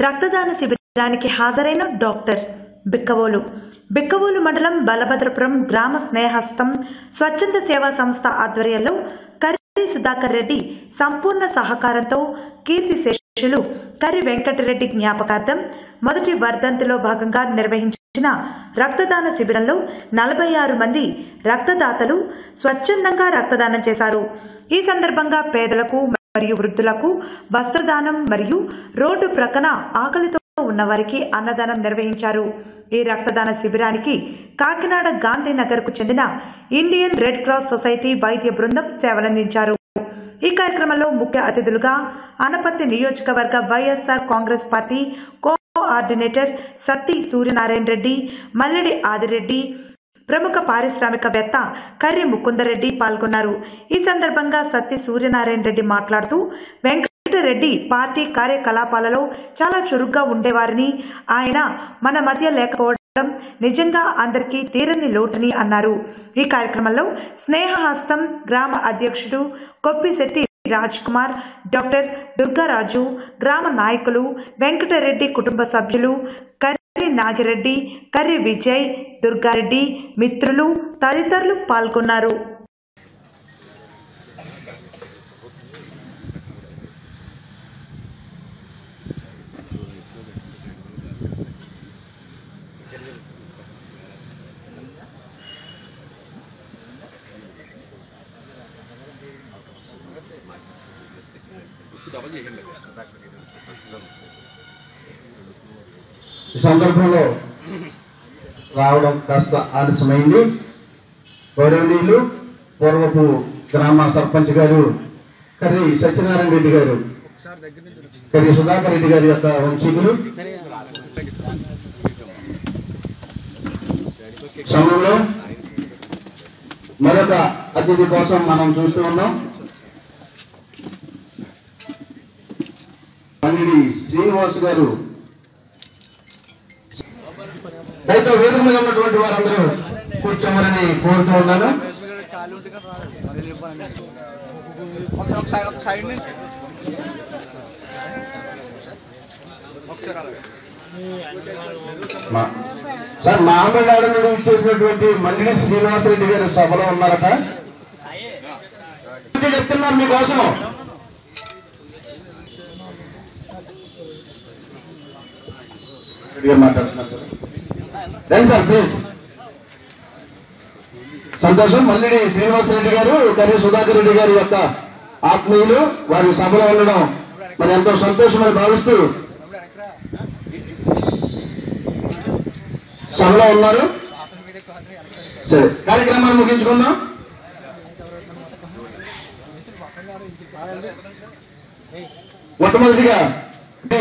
రక్తదాన శిబిరానికి హాజరైన డాక్టర్ బిక్కవోలు బిక్కవోలు మండలం బలభద్రపురం గ్రామ స్నేహస్తం స్వచ్ఛంద సేవా సంస్థ ఆధ్వర్యంలో కర్రి సుధాకర్ రెడ్డి సంపూర్ణ సహకారంతో కీర్తి శేషులు కర్రి వెంకటరెడ్డి జ్ఞాపకార్థం మొదటి వర్ధంతిలో భాగంగా నిర్వహించిన రక్తదాన శిబిరంలో నలభై ఆరు మంది రక్తదాతలు స్వచ్ఛందంగా రక్తదానం చేశారు ఈ సందర్భంగా పేదలకు మరియు వృద్ధులకు వస్త్రదానం మరియు రోడ్డు ప్రక్కన ఆకలితో ఉన్నవారికి అన్నదానం నిర్వహించారు ఈ రక్తదాన శిబిరానికి కాకినాడ గాంధీనగర్ కు చెందిన ఇండియన్ రెడ్ క్రాస్ సొసైటీ వైద్య బృందం సేవలందించారు ఈ కార్యక్రమంలో ముఖ్య అతిథులుగా అనపర్తి నియోజకవర్గ వైఎస్ఆర్ కాంగ్రెస్ పార్టీ కోఆర్డినేటర్ సత్తి సూర్యనారాయణ రెడ్డి మల్లెడి ఆదిరెడ్డి ప్రముఖ పారిశ్రామికవేత్త కర్రి ముకుందరెడ్డి పాల్గొన్నారు ఈ సందర్భంగా సత్తి సూర్యనారాయణ రెడ్డి మాట్లాడుతూ వెంకటరెడ్డి పార్టీ కార్యకలాపాలలో చాలా చురుగ్గా ఉండేవారని ఆయన మన మధ్య లేకపోవడం నిజంగా అందరికీ తీరని లోటుని అన్నారు ఈ కార్యక్రమంలో స్నేహహస్తం గ్రామ అధ్యక్షుడు కొప్పిశెట్టి రాజ్ కుమార్ డాక్టర్ దుర్గారాజు గ్రామ నాయకులు వెంకటరెడ్డి కుటుంబ సభ్యులు కర్రి నాగిరెడ్డి కర్రి విజయ్ దుర్గారెడ్డి మిత్రులు తదితరులు పాల్గొన్నారు ఈ సందర్భంలో రావడం కాస్త ఆలస్యమైంది గౌరవనీయులు పూర్వపు గ్రామ సర్పంచ్ గారు కర్రి సత్యనారాయణ రెడ్డి గారు కర్రి సుధాకర్ రెడ్డి గారి యొక్క వంశీకులు సమయంలో మరొక అతిథి కోసం మనం చూస్తూ ఉన్నాం పన్నిడి శ్రీనివాస్ గారు దయతో వేదిక మీద ఉన్నటువంటి వారందరూ కూర్చోమని కోరుతూ ఉన్నాను మా- సార్ మామిడాడ నుండి ఇచ్చేసినటువంటి మండిని శ్రీనివాసరెడ్డి గారు సభలో ఉన్నారట చెప్తున్నారు మీకోసం రెడ్డిగా మాట్లాడుతున్నారు కదా. రండి సార్ ప్లీజ్ సంతోషం మల్లిడి శ్రీనివాసరెడ్డి గారు కర్రీ సుధాకర్ రెడ్డి గారి యొక్క ఆత్మీయులు వారి సభలో ఉండడం మరి ఎంతో సంతోషం అని భావిస్తూ సభలో ఉన్నారు సరే కార్యక్రమాన్ని ముగించుకుందాం మొట్టమొదటిగా ఇది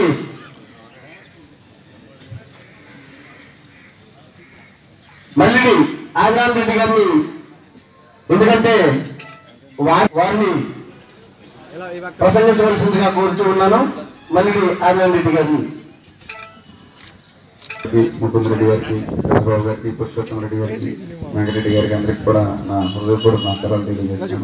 మల్లిడి ఆదిరామ్ రెడ్డి గారిని ఎందుకంటే వా- వారిని ప్రసంగించవలసిందిగా కోరుతూ ఉన్నాను మల్లిడి ఆదిరామ్ రెడ్డి గారిని ముకుంద్ రెడ్డి గారికి చంద్రబాబు గారికి పురుషోత్తం రెడ్డి గారికి వెంకటరెడ్డి గారికి అందరికి కూడా నా హృదయపూర్వక నమస్కారాలు తెలియజేస్తున్నాను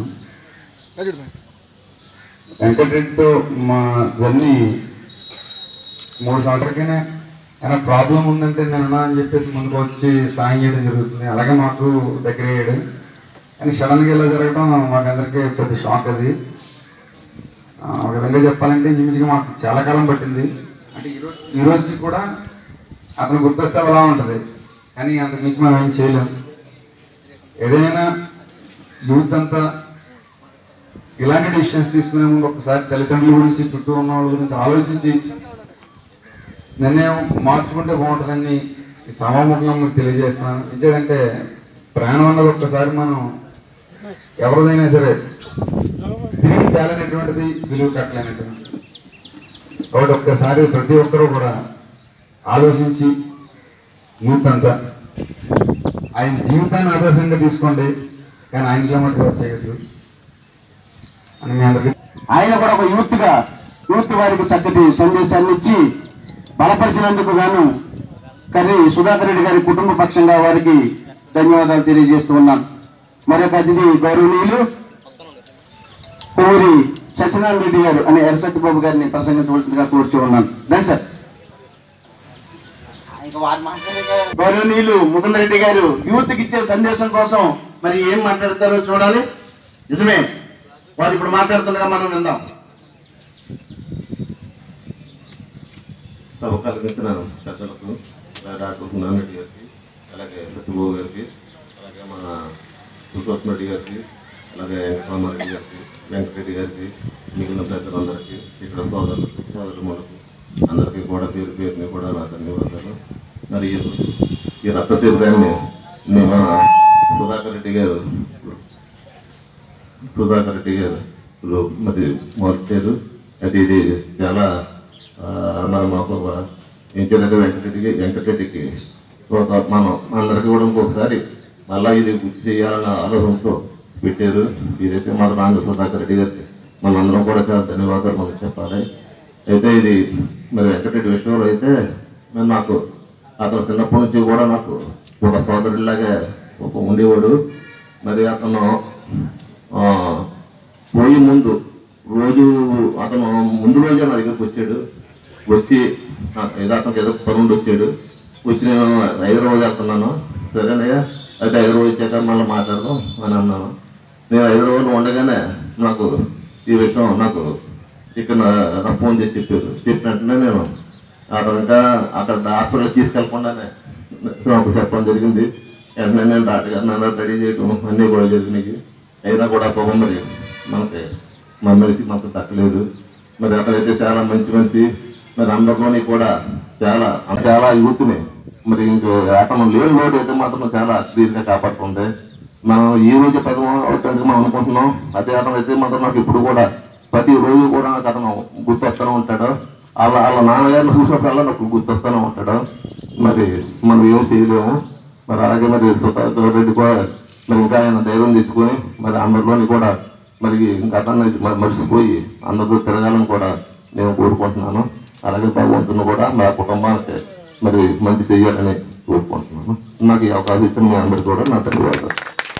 వెంకటరెడ్డితో మా జర్నీ మూడు సంవత్సరాలకైనా ఏమైనా ప్రాబ్లం ఉందంటే నేను అని చెప్పేసి ముందుకు వచ్చి సాయం చేయడం జరుగుతుంది అలాగే మాకు దగ్గర అయ్యాడు కానీ సడన్గా ఇలా జరగడం మాకందరికీ పెద్ద షాక్ అది ఆ, ఒక విధంగా చెప్పాలంటే నిమిషంగా మాకు చాలా కాలం పట్టింది అంటే ఈరోజు ఈ రోజుకి కూడా అతను గుర్తొస్తే అలా ఉంటుంది కానీ అంతకు మించి మనం ఏం చేయలేం ఏదైనా యూత్ అంతా ఇలాంటి డిసిషన్స్ తీసుకునే ముందు ఒకసారి తల్లిదండ్రుల గురించి చుట్టూ ఉన్న వాళ్ళ గురించి ఆలోచించి నిర్ణయం మార్చుకుంటే బాగుంటుందని ఈ సమాముఖంగా మీకు తెలియజేస్తున్నాను ఎందుకంటే ప్రాణం అన్నది ఒక్కసారి మనం ఎవరిదైనా సరే తిరిగి తేలనటువంటిది విలువ కట్టలేనటువంటిది కాబట్టి ఒక్కసారి ప్రతి ఒక్కరూ కూడా ఆలోచించి యూత్ అంతా ఆయన జీవితాన్ని ఆదర్శంగా తీసుకోండి కానీ ఆయన కిలోమీటర్ వర్క్ చేయొచ్చు అని మీ అందరికీ ఆయన కూడా ఒక యూత్ గా యూత్ వారికి చక్కటి సందేశాన్ని ఇచ్చి బలపరిచినందుకు గాను కర్రీ సుధాకర్ రెడ్డి గారి కుటుంబ పక్షంగా వారికి ధన్యవాదాలు తెలియజేస్తూ ఉన్నాను మరొక అతిథి గౌరవనీయులు పూరి సత్యనారాయణ రెడ్డి గారు అనే ఎర్రసత్యబాబు గారిని ప్రసంగించవలసిందిగా కోరుచూ ఉన్నాను రండి సార్ గౌరవనీయులు ముకుంద రెడ్డి గారు యూత్ కి ఇచ్చే సందేశం కోసం మరి ఏం మాట్లాడతారో చూడాలి నిజమే వారు ఇప్పుడు మాట్లాడుతుండగా మనం విందాం సభకాల మిత్రులను పెద్దలకు డాక్టర్ నాన్నరెడ్డి గారికి అలాగే సత్యబాబు గారికి అలాగే మన పురుషోత్తమ రెడ్డి గారికి అలాగే రామారెడ్డి గారికి వెంకటరెడ్డి గారికి మిగిలిన పెద్దలందరికీ ఇక్కడ సోదరులకు సోదరులకు అందరికీ కూడా పేరు పేరుని కూడా నా ధన్యవాదాలు మరి ఈ- ఈ రక్త శిబిరాన్ని మన సుధాకర్ రెడ్డి గారు సుధాకర్ రెడ్డి గారు ఇప్పుడు మరి మొదలెట్టారు అది ఇది చాలా ఆ, మన మాకు ఇంచేదంటే వెంకటరెడ్డికి వెంకటరెడ్డికి ఒక మనం అందరికీ కూడా ఇంకొకసారి మళ్ళా ఇది గుర్తు చేయాలన్న ఆలోచనతో పెట్టారు ఇదైతే మన రాంగ సుధాకర్ రెడ్డి గారికి మనందరం కూడా చాలా ధన్యవాదాలు మనం చెప్పాలి అయితే ఇది మరి వెంకటరెడ్డి విషయంలో అయితే మరి నాకు అతను చిన్నప్పటి నుంచి కూడా నాకు ఒక సోదరుడిలాగా ఒక ఉండేవాడు మరి అతను ఆ, పోయే ముందు రోజు అతను ముందు రోజే నా దగ్గరికి వచ్చాడు వచ్చి నాకు ఏదో అతనికి ఏదో పని ఉండి వచ్చాడు వచ్చి నేను హైదరాబాద్ వెళ్తున్నాను సరేనయ్యా అయితే హైదరాబాద్ వచ్చాక మళ్ళీ మాట్లాడదాం అని అన్నాను నేను హైదరాబాద్ ఉండగానే నాకు ఈ విషయం నాకు ఇక్కడ నాకు ఫోన్ చేసి చెప్పారు చెప్పిన వెంటనే నేను అతను ఇంకా అక్కడ హాస్పిటల్కి తీసుకెళ్లకుండానే నాకు చెప్పడం జరిగింది వెంటనే నేను డాక్టర్ గారు నన్ను రెడీ చేయడం అన్నీ కూడా జరిగినాయి అయినా కూడా పాపం మరి మనకి మన మనిషి మనకు దక్కలేదు మరి అతనైతే చాలా మంచి మనిషి మరి అందరిలోని కూడా చాలా చాలా యూత్ని మరి ఇంకో అతను లేని లోటు అయితే మాత్రం చాలా క్లీన్గా కాపాడుతుంది మనం ఈ రోజు పదం అవుతుంది మనం అనుకుంటున్నాం అదే అతను అయితే మాత్రం నాకు ఇప్పుడు కూడా ప్రతి రోజు కూడా నాకు అతను గుర్తొస్తూనే ఉంటాడు వాళ్ళ వాళ్ళ నాన్నగారిని చూసినప్పుడల్లా నాకు గుర్తొస్తూనే ఉంటాడు మరి మనం ఏం చేయలేము మరి అలాగే మరి సుధాకర్ రెడ్డి కూడా మరి ఇంకా ఆయన ధైర్యం తెచ్చుకొని మరి అందరిలోని కూడా మరి ఇంకా అతన్ని మ- మర్చిపోయి అందరూ తిరగాలని కూడా నేను కోరుకుంటున్నాను అలాగే భగవంతుని కూడా మా కుటుంబానికి మరి మంచి చేయాలని కోరుకుంటున్నాను నాకు ఈ అవకాశం ఇచ్చిన మీ అందరికీ కూడా నా ధన్యవాదాలు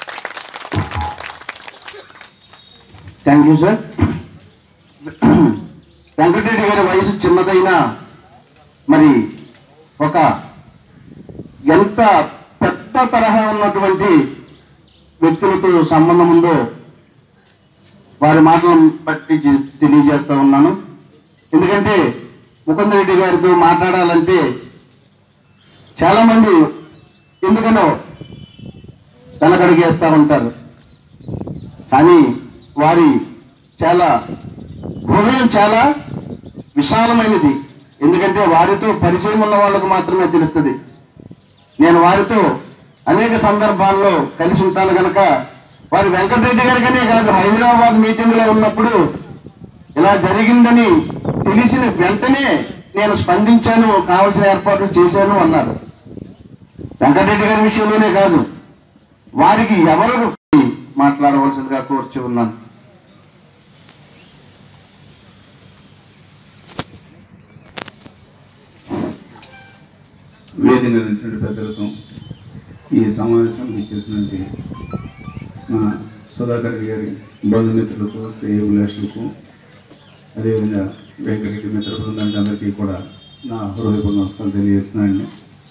థ్యాంక్ యూ సార్ వెంకటరెడ్డి గారి వయసు చిన్నదైనా మరి ఒక ఎంత పెద్ద తరహా ఉన్నటువంటి వ్యక్తులతో సంబంధం ఉందో వారి మాటలను బట్టి జి- తెలియజేస్తా ఉన్నాను ఎందుకంటే ముకుంద రెడ్డి గారితో మాట్లాడాలంటే చాలా మంది ఎందుకనో వెనకడిగేస్తూ ఉంటారు కానీ వారి చాలా హృదయం చాలా విశాలమైనది ఎందుకంటే వారితో పరిచయం ఉన్న వాళ్ళకు మాత్రమే తెలుస్తుంది నేను వారితో అనేక సందర్భాల్లో కలిసి ఉంటాను కనుక వారి వెంకటరెడ్డి గారికనే కాదు హైదరాబాద్ మీటింగ్ లో ఉన్నప్పుడు ఇలా జరిగిందని తెలిసిన వెంటనే నేను స్పందించాను కావలసిన ఏర్పాట్లు చేశాను అన్నారు వెంకటరెడ్డి గారి విషయంలోనే కాదు వారికి ఎవరు మాట్లాడవలసిందిగా కోర్చి ఉన్నాను వేదిక నిలిచిన పెద్దలతో ఈ సమావేశానికి ఇచ్చేసినటువంటి మన సుధాకర్ రెడ్డి గారి బంధుమిత్రులకు శ్రేయభిలాషులకు అదేవిధంగా వెంకటరెడ్డి మిత్ర బృందానికి అందరికీ కూడా నా హృదయపూర్వ నమస్కారం తెలియజేస్తున్నాను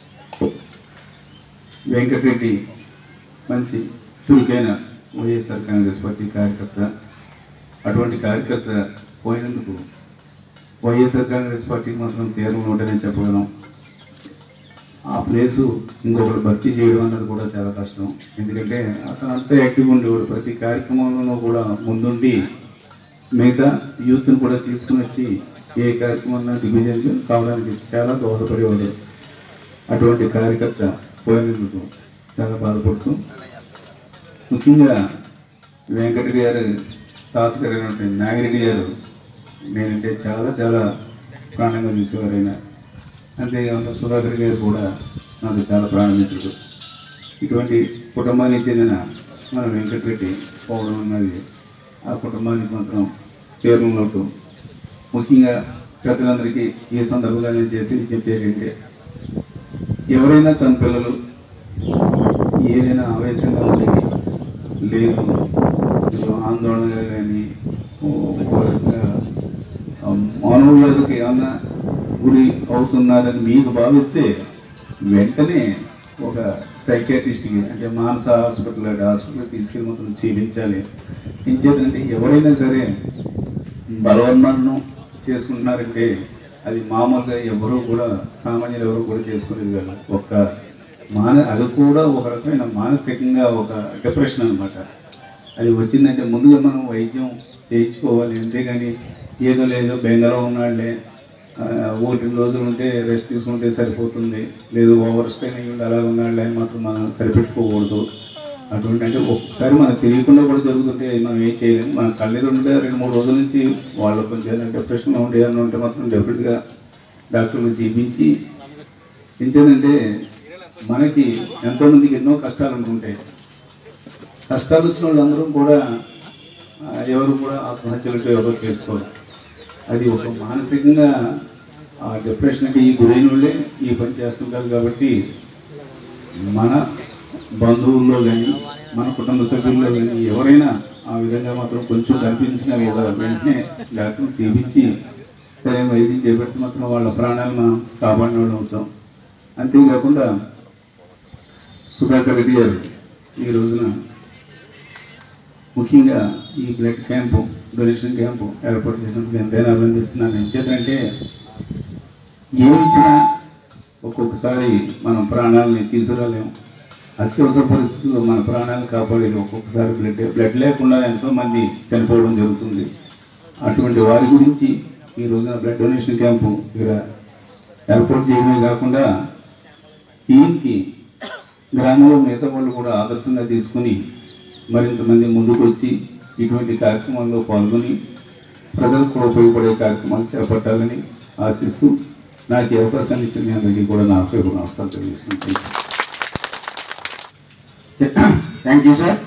వెంకటరెడ్డి మంచి చురుకైన వైఎస్ఆర్ కాంగ్రెస్ పార్టీ కార్యకర్త అటువంటి కార్యకర్త పోయినందుకు వైఎస్ఆర్ కాంగ్రెస్ పార్టీకి మాత్రం తీరం ఉంటేనే చెప్పగలం ఆ ప్లేసు ఇంకొకరు భర్తీ చేయడం అన్నది కూడా చాలా కష్టం ఎందుకంటే అతను అంతా యాక్టివ్గా ఉండేవాడు ప్రతి కార్యక్రమంలోనూ కూడా ముందుండి మిగతా యూత్ని కూడా తీసుకుని వచ్చి ఏ కార్యక్రమం దిగ్విజయం కావడానికి చాలా దోహదపడేవాడు అటువంటి కార్యకర్త పోయినందుకు చాలా బాధపడుతూ ముఖ్యంగా వెంకటరెడ్డి గారు తాతగారు అయినటువంటి నాగిరెడ్డి గారు నేనంటే చాలా చాలా ప్రాణంగా చూసేవారు ఆయన అంతేకాకుండా సుధాకర్ గారు కూడా నాకు చాలా ప్రాణమిత్రుడు ఇటువంటి కుటుంబానికి చెందిన మన వెంకటరెడ్డి పోవడం అన్నది ఆ కుటుంబానికి మాత్రం తీరంలోటు ముఖ్యంగా పెద్దలందరికీ ఈ సందర్భంగా నేను చేసి చెప్పేది ఎవరైనా తన పిల్లలు ఏదైనా ఆవేశంగా ఉండి లేదు ఏదో ఆందోళనగా కానీ మనోళ్ళకి ఏమన్నా గురి అవుతున్నారని మీకు భావిస్తే వెంటనే ఒక సైకాట్రిస్ట్కి అంటే మానస హాస్పిటల్ హాస్పిటల్ తీసుకెళ్ళి మాత్రం చేయించాలి ఏం చేద్దంటే ఎవరైనా సరే బలవన్మరణం చేసుకుంటున్నారంటే అది మామూలుగా ఎవరు కూడా సామాన్యులు ఎవరు కూడా చేసుకునేది కాదు ఒక మాన అది కూడా ఒక రకమైన మానసికంగా ఒక డిప్రెషన్ అనమాట అది వచ్చిందంటే ముందుగా మనం వైద్యం చేయించుకోవాలి అంతేగాని ఏదో లేదో బెంగళూరు ఉన్నాడులే ఆ, ఒకటి రెండు రోజులు ఉంటే రెస్ట్ తీసుకుంటే సరిపోతుంది లేదు ఓవర్ స్టైన్ అయ్యి ఉండి అలా ఉన్నాడులే అని మాత్రం మనం సరిపెట్టుకోకూడదు అటువంటి అంటే ఒక్కసారి మనకు తెలియకుండా కూడా జరుగుతుంటే మనం ఏం చేయలేము మన కళ్ళు ఉంటే రెండు మూడు రోజుల నుంచి వాళ్ళు కొంచెం ఏదైనా డిప్రెషన్గా ఉండే ఏదైనా ఉంటే మాత్రం డెఫినెట్గా డాక్టర్లు చూపించి ఏంటంటే మనకి ఎంతోమందికి ఎన్నో కష్టాలు ఉంటుంటాయి కష్టాలు వచ్చిన వాళ్ళందరూ కూడా ఆ, ఎవరు కూడా ఆత్మహత్యలతో ఎవరు చేసుకోరు అది ఒక మానసికంగా ఆ డిప్రెషన్కి ఈ గురైన వాళ్ళే ఈ పని చేస్తుంటారు కాబట్టి మన బంధువుల్లో కానీ మన కుటుంబ సభ్యుల్లో కానీ ఎవరైనా ఆ విధంగా మాత్రం కొంచెం కనిపించినా లేదా వెంటనే డాక్టర్ చూపించి సరే వైద్యం చేపట్టి మాత్రం వాళ్ళ ప్రాణాలు మనం కాపాడిన వాళ్ళు అవుతాం అంతేకాకుండా సుధాకర్ రెడ్డి గారు ఈ రోజున ముఖ్యంగా ఈ బ్లడ్ క్యాంపు డొనేషన్ క్యాంపు ఏర్పాటు చేసినందుకు ఎంతైనా అభినందిస్తున్నాను ఎంచేతంటే ఏమి ఇచ్చినా ఒక్కొక్కసారి మనం ప్రాణాలని తీసుకురాలేము అత్యవసర పరిస్థితుల్లో మన ప్రాణాలను కాపాడేది ఒక్కొక్కసారి బ్లడ్ బ్లడ్ లేకుండా ఎంతో మంది చనిపోవడం జరుగుతుంది అటువంటి వారి గురించి ఈ రోజున బ్లడ్ డొనేషన్ క్యాంపు ఇక్కడ ఏర్పాటు చేయడమే కాకుండా దీనికి గ్రామంలో మిగతా వాళ్ళు కూడా ఆదర్శంగా తీసుకుని మరింత మంది ముందుకు వచ్చి ఇటువంటి కార్యక్రమాల్లో పాల్గొని ప్రజలకు కూడా ఉపయోగపడే కార్యక్రమాలు చేపట్టాలని ఆశిస్తూ నాకు ఈ అవకాశాన్ని ఇచ్చిన మీ అందరికీ కూడా నా ఉపయోగ నమస్కారం తెలియజేస్తుంది థ్యాంక్ యూ సార్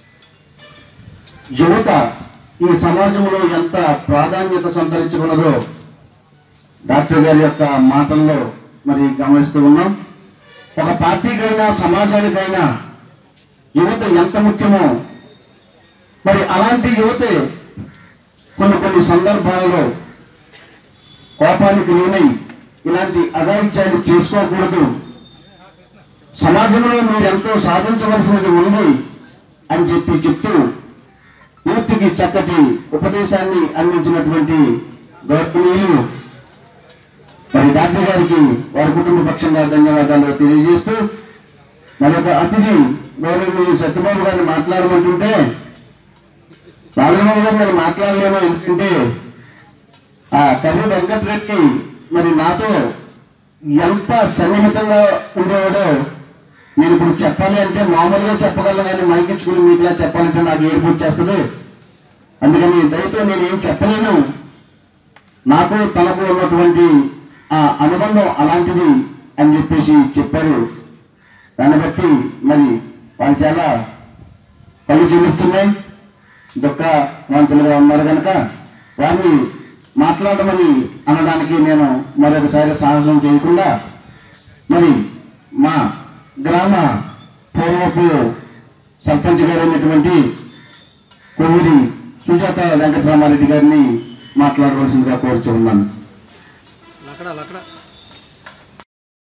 యువత ఈ సమాజంలో ఎంత ప్రాధాన్యత సంతరించుకున్నదో డాక్టర్ గారి యొక్క మాటల్లో మరి గమనిస్తూ ఉన్నాం ఒక పార్టీకైనా సమాజానికైనా యువత ఎంత ముఖ్యమో మరి అలాంటి యువతే కొన్ని కొన్ని సందర్భాలలో కోపానికి లోనై ఇలాంటి అఘాయిత్యాలు చేసుకోకూడదు సమాజంలో మీరు ఎంతో సాధించవలసినది ఉంది అని చెప్పి చెప్తూ యూత్కి చక్కటి ఉపదేశాన్ని అందించినటువంటి గౌరవనీయులు మరి డాక్టర్ గారికి వారి కుటుంబ పక్షంగా ధన్యవాదాలు తెలియజేస్తూ మరొక అతిథి గౌరవనీయులు సత్యబాబు గారిని మాట్లాడమంటుంటే రాజబాబు గారు నేను మాట్లాడలేను ఎందుకంటే ఆ కర్రీ వెంకటరెడ్డి మరి నాతో ఎంత సన్నిహితంగా ఉండేవాడో నేను ఇప్పుడు చెప్పాలి అంటే మామూలుగా చెప్పగలను కానీ మైకించుకుని మీకులా చెప్పాలంటే నాకు ఏడుపు వచ్చేస్తుంది అందుకని దయతో నేను ఏం చెప్పలేను నాకు తనకు ఉన్నటువంటి ఆ అనుబంధం అలాంటిది అని చెప్పేసి చెప్పారు దాన్ని బట్టి మరి వాళ్ళు చాలా కళ్ళు చూపిస్తున్నాయి దుఃఖ వంతులుగా ఉన్నారు కనుక వారిని మాట్లాడమని అనడానికి నేను మరొకసారి సాహసం చేయకుండా మరి మా గ్రామ పూర్వపు సర్పంచ్ గారైనటువంటి కొవ్వూరి సుజాత వెంకటరామారెడ్డి గారిని మాట్లాడవలసిందిగా కోరుచు ఉన్నాను లక్కడ లక్కడ